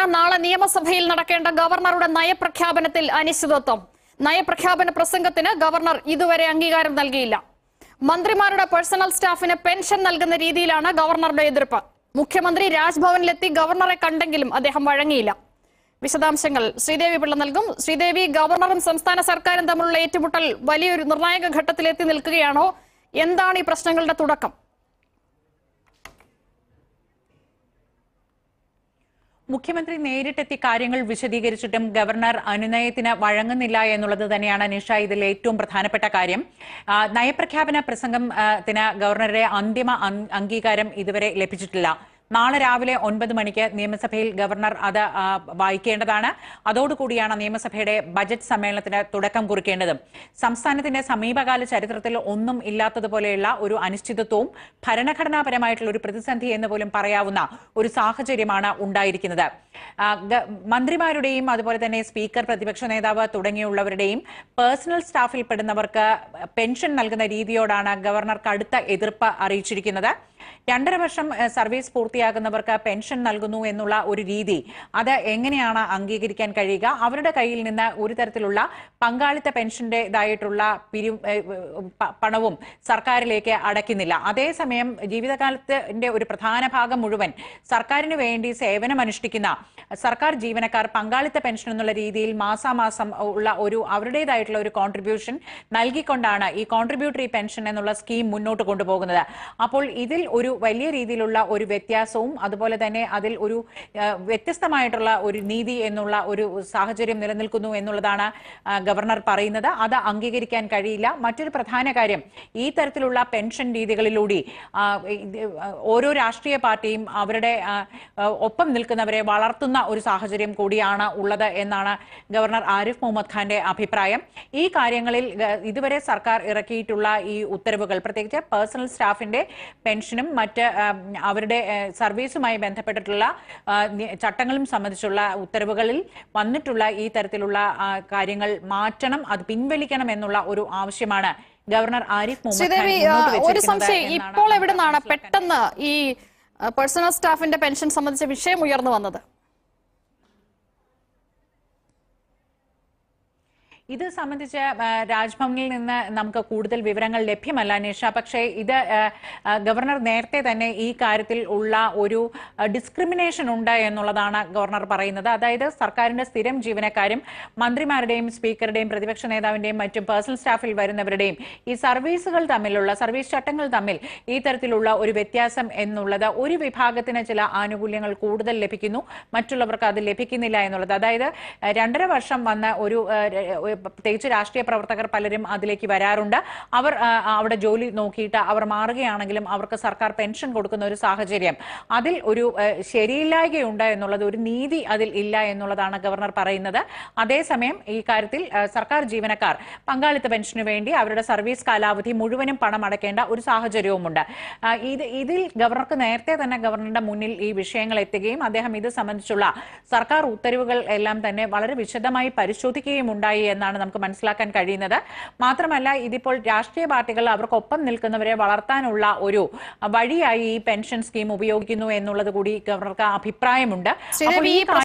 നാളെ നിയമസഭയിൽ നടക്കേണ്ട ഗവർണറുടെ നയപ്രഖ്യാപനത്തിൽ അനിശ്ചിതത്വം നയപ്രഖ്യാപന പ്രസംഗത്തിന് ഗവർണർ ഇതുവരെ അംഗീകാരം നൽകിയില്ല മന്ത്രിമാരുടെ പേഴ്സണൽ സ്റ്റാഫിന് പെൻഷൻ നൽകുന്ന രീതിയിലാണ് ഗവർണറുടെ എതിർപ്പ് മുഖ്യമന്ത്രി രാജ്ഭവനിലെത്തി ഗവർണറെ കണ്ടെങ്കിലും അദ്ദേഹം വഴങ്ങിയില്ല വിശദാംശങ്ങൾ ശ്രീദേവി പിള്ള നൽകും ശ്രീദേവി ഗവർണറും സംസ്ഥാന സർക്കാരും തമ്മിലുള്ള ഏറ്റുമുട്ടൽ വലിയൊരു നിർണായക ഘട്ടത്തിലെത്തി നിൽക്കുകയാണോ എന്താണ് ഈ പ്രശ്നങ്ങളുടെ തുടക്കം മുഖ്യമന്ത്രി നേരിട്ടെത്തി കാര്യങ്ങൾ വിശദീകരിച്ചിട്ടും ഗവർണർ അനുനയത്തിന് വഴങ്ങുന്നില്ല എന്നുള്ളത് തന്നെയാണ് നിഷ ഇതിൽ ഏറ്റവും പ്രധാനപ്പെട്ട കാര്യം ആ, നയപ്രഖ്യാപന പ്രസംഗത്തിന് ഗവർണറുടെ അന്തിമ അം- അംഗീകാരം ഇതുവരെ ലഭിച്ചിട്ടില്ല നാളെ രാവിലെ ഒൻപത് മണിക്ക് നിയമസഭയിൽ ഗവർണർ അത് ആ, വായിക്കേണ്ടതാണ് അതോടുകൂടിയാണ് നിയമസഭയുടെ ബജറ്റ് സമ്മേളനത്തിന് തുടക്കം കുറിക്കേണ്ടത് സംസ്ഥാനത്തിന്റെ സമീപകാല ചരിത്രത്തിൽ ഒന്നും ഇല്ലാത്തതുപോലെയുള്ള ഒരു അനിശ്ചിതത്വവും ഭരണഘടനാപരമായിട്ടുള്ള ഒരു പ്രതിസന്ധി എന്ന് പോലും പറയാവുന്ന ഒരു സാഹചര്യമാണ് ഉണ്ടായിരിക്കുന്നത് ആ, ഗ- മന്ത്രിമാരുടെയും അതുപോലെ തന്നെ സ്പീക്കർ പ്രതിപക്ഷ നേതാവ് തുടങ്ങിയുള്ളവരുടെയും പേഴ്സണൽ സ്റ്റാഫിൽ പെടുന്നവർക്ക് പെൻഷൻ നൽകുന്ന രീതിയോടാണ് ഗവർണർ കടുത്ത എതിർപ്പ് അറിയിച്ചിരിക്കുന്നത് രണ്ടര വർഷം ഏഹ്, സർവീസ് പൂർത്തിയാകുന്നവർക്ക് പെൻഷൻ നൽകുന്നു എന്നുള്ള ഒരു രീതി അത് എങ്ങനെയാണ് അംഗീകരിക്കാൻ കഴിയുക അവരുടെ കയ്യിൽ നിന്ന് ഒരു തരത്തിലുള്ള പങ്കാളിത്ത പെൻഷന്റേതായിട്ടുള്ള പിരി ഏഹ്, പ- പണവും സർക്കാരിലേക്ക് അടയ്ക്കുന്നില്ല അതേസമയം ജീവിതകാലത്തിന്റെ ഒരു പ്രധാന ഭാഗം മുഴുവൻ സർക്കാരിന് വേണ്ടി സേവനം അനുഷ്ഠിക്കുന്ന സർക്കാർ ജീവനക്കാർ പങ്കാളിത്ത പെൻഷൻ എന്നുള്ള രീതിയിൽ മാസാമാസം ഉള്ള ഒരു അവരുടേതായിട്ടുള്ള ഒരു കോൺട്രിബ്യൂഷൻ നൽകിക്കൊണ്ടാണ് ഈ കോൺട്രിബ്യൂട്ടറി പെൻഷൻ എന്നുള്ള സ്കീം മുന്നോട്ട് കൊണ്ടുപോകുന്നത് അപ്പോൾ ഇതിൽ ഒരു വലിയ രീതിയിലുള്ള ഒരു വ്യത്യാസവും അതുപോലെ തന്നെ അതിൽ ഒരു ആ, വ്യത്യസ്തമായിട്ടുള്ള ഒരു നീതി എന്നുള്ള ഒരു സാഹചര്യം നിലനിൽക്കുന്നു എന്നുള്ളതാണ് ആ, ഗവർണർ പറയുന്നത് അത് അംഗീകരിക്കാൻ കഴിയില്ല മറ്റൊരു പ്രധാന കാര്യം ഈ തരത്തിലുള്ള പെൻഷൻ രീതികളിലൂടെ ആ, ഇത്, ആ, ഓരോ രാഷ്ട്രീയ പാർട്ടിയും അവരുടെ ആ, ആ, ഒപ്പം നിൽക്കുന്നവരെ വളർത്തുന്ന ഒരു സാഹചര്യം കൂടിയാണ് ഉള്ളത് എന്നാണ് ഗവർണർ ആരിഫ് മുഹമ്മദ് ഖാന്റെ അഭിപ്രായം ഈ കാര്യങ്ങളിൽ ഗ- ഇതുവരെ സർക്കാർ ഇറക്കിയിട്ടുള്ള ഈ ഉത്തരവുകൾ പ്രത്യേകിച്ച് പേഴ്സണൽ സ്റ്റാഫിന്റെ പെൻഷനും മറ്റ് ആ, അവരുടെ ആ, സർവീസുമായി ബന്ധപ്പെട്ടിട്ടുള്ള ആ, നി- ചട്ടങ്ങളും സംബന്ധിച്ചുള്ള ഉത്തരവുകളിൽ വന്നിട്ടുള്ള ഈ തരത്തിലുള്ള ആ, കാര്യങ്ങൾ മാറ്റണം അത് പിൻവലിക്കണം എന്നുള്ള ഒരു ആവശ്യമാണ് ഗവർണർ ആരിഫ് മുഹമ്മദ് ഖാൻ ശ്രീദേവി ആ, മുന്നോട്ട് ഒരു വെച്ചിരിക്കുന്നത് സംശയം എന്നാണ് ഇപ്പോൾ നമുക്ക് എവിടെ നിന്നാണ് മനസ്സിലാക്കാൻ പെട്ടെന്ന് ഈ പേഴ്സണൽ സ്റ്റാഫിന്റെ പെൻഷൻ സംബന്ധിച്ച വിഷയം ഉയർന്നു വന്നത് ഇത് സംബന്ധിച്ച് ആ, രാജ്ഭവനിൽ നിന്ന് നമുക്ക് കൂടുതൽ വിവരങ്ങൾ ലഭ്യമല്ല നിഷ പക്ഷേ ഇത് ആ, ആ, ഗവർണർ നേരത്തെ തന്നെ ഈ കാര്യത്തിൽ ഉള്ള ഒരു ഡിസ്ക്രിമിനേഷൻ ഉണ്ട് എന്നുള്ളതാണ് ഗവർണർ പറയുന്നത് അതായത് സർക്കാരിന്റെ സ്ഥിരം ജീവനക്കാരും മന്ത്രിമാരുടെയും സ്പീക്കറുടെയും പ്രതിപക്ഷ നേതാവിന്റെയും മറ്റും പേഴ്സണൽ സ്റ്റാഫിൽ വരുന്നവരുടെയും ഈ സർവീസുകൾ തമ്മിലുള്ള സർവീസ് ചട്ടങ്ങൾ തമ്മിൽ ഈ തരത്തിലുള്ള ഒരു വ്യത്യാസം എന്നുള്ളത് ഒരു വിഭാഗത്തിന് ചില ആനുകൂല്യങ്ങൾ കൂടുതൽ ലഭിക്കുന്നു മറ്റുള്ളവർക്ക് അത് ലഭിക്കുന്നില്ല എന്നുള്ളത് അതായത് ആ, രണ്ടര വർഷം വന്ന ഒരു ആ, ര- ഒരു പ്രത്യേകിച്ച് രാഷ്ട്രീയ പ്രവർത്തകർ പലരും അതിലേക്ക് വരാറുണ്ട് അവർ ആ, അവിടെ ജോലി നോക്കിയിട്ട് അവർ മാറുകയാണെങ്കിലും അവർക്ക് സർക്കാർ പെൻഷൻ കൊടുക്കുന്ന ഒരു സാഹചര്യം അതിൽ ഒരു ആ, ശരിയില്ലായ്കയുണ്ട് എന്നുള്ളത് ഒരു നീതി അതിൽ ഇല്ല എന്നുള്ളതാണ് ഗവർണർ പറയുന്നത് അതേസമയം ഈ കാര്യത്തിൽ ആ, സർക്കാർ ജീവനക്കാർ പങ്കാളിത്ത പെൻഷന് വേണ്ടി അവരുടെ സർവീസ് കാലാവധി മുഴുവനും പണം അടയ്ക്കേണ്ട ഒരു സാഹചര്യവുമുണ്ട് ആ, ഇത് ഇതിൽ ഗവർണർക്ക് നേരത്തെ തന്നെ ഗവർണറുടെ മുന്നിൽ ഈ വിഷയങ്ങൾ എത്തുകയും അദ്ദേഹം ഇത് സംബന്ധിച്ചുള്ള സർക്കാർ ഉത്തരവുകൾ എല്ലാം തന്നെ വളരെ വിശദമായി പരിശോധിക്കുകയും ഉണ്ടായി എന്നാണ് നമുക്ക് മനസ്സിലാക്കാൻ കഴിയുന്നത് മാത്രമല്ല ഇതിപ്പോൾ രാഷ്ട്രീയ പാർട്ടികൾ അവർക്കൊപ്പം നിൽക്കുന്നവരെ വളർത്താനുള്ള ഒരു വഴിയായി ഈ പെൻഷൻ സ്കീം ഉപയോഗിക്കുന്നു എന്നുള്ളത് കൂടി ഗവർണർക്ക് അഭിപ്രായമുണ്ട് അപ്പോൾ ശ്രീദേവി ഈ ഈ